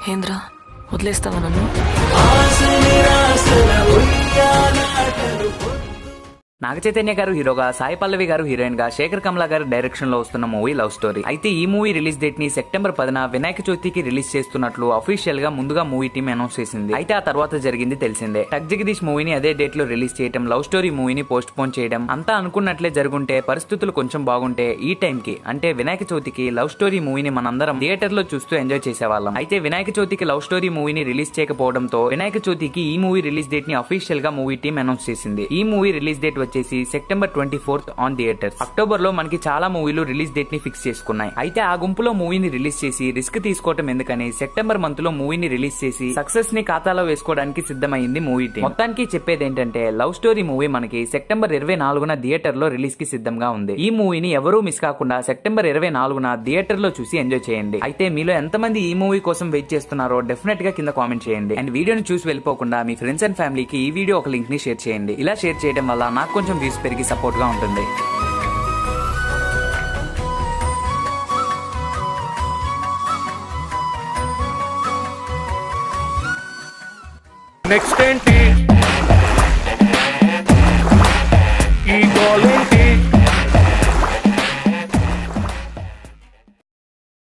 ఏంద్ర వదిలేస్తావా నన్ను నాగ చైతన్య గారు హీరోగా సాయి పల్లవి గారు హీరోయిన్ గా శేఖర్ కమలా గారు డైరెక్షన్ లో వస్తున్న మూవీ లవ్ స్టోరీ అయితే ఈ మూవీ రిలీజ్ డేట్ ని సెప్టెంబర్ పదిన వినాయక చవితికి రిలీజ్ చేస్తున్నట్లు అఫీషియల్ గా ముందుగా మూవీ టీం అనౌన్స్ చేసింది అయితే ఆ తర్వాత జరిగింది తెలిసిందే టక్ జగదీష్ మూవీని అదే డేట్ లో రిలీజ్ చేయడం లవ్ స్టోరీ మూవీని పోస్ట్ పోన్ చేయడం అంతా అనుకున్నట్లే జరుగుంటే పరిస్థితులు కొంచెం బాగుంటే ఈ టైం కి అంటే వినాయక చవితికి లవ్ స్టోరీ మూవీని మనందరం థియేటర్ లో చూస్తూ ఎంజాయ్ చేసేవాళ్ళం అయితే వినాయక చవితికి లవ్ స్టోరీ మూవీని రిలీజ్ చేయకపోవడంతో వినాయక చవితికి ఈ మూవీ రిలీజ్ డేట్ ని అఫీషియల్ గా మూవీ టీం అనౌన్స్ చేసింది ఈ మూవీ రిలీజ్ డేట్ వచ్చేసి September twenty fourth on theatres October లో మనకి చాలా మూవీలు రిలీజ్ డేట్ ని ఫిక్స్ చేసుకున్నాయి అయితే ఆ గుంపులో మూవీని రిలీజ్ చేసి రిస్క్ తీసుకోవటం ఎందుకని సెప్టెంబర్ మంత్ లో మూవీని రిలీజ్ చేసి సక్సెస్ ని ఖాతాలో వేసుకోవడానికి సిద్ధమైంది మూవీ టీం మొత్తానికి చెప్పేది ఏంటంటే లవ్ స్టోరీ మూవీ మనకి సెప్టెంబర్ ఇరవై నాలుగున థియేటర్ లో రిలీజ్ కి సిద్ధంగా ఉంది ఈ మూవీని ఎవరూ మిస్ కాకుండా సెప్టెంబర్ ఇరవై నాలుగున థియేటర్ లో చూసి ఎంజాయ్ చేయండి అయితే మీలో ఎంతమంది ఈ మూవీ కోసం వెయిట్ చేస్తున్నారో డెఫినెట్ గా కింద కామెంట్ చేయండి అండ్ వీడియోని చూసి వెళ్ళిపోకుండా మీ ఫ్రెండ్స్ అండ్ ఫ్యామిలీకి ఈ వీడియో ఒక లింక్ ని షేర్ చేయండి ఇలా షేర్ చేయడం వల్ల నాకు కొంచెం వ్యూస్ పెరిగి సపోర్ట్ గా ఉంటుంది నెక్స్ట్ ఏంటి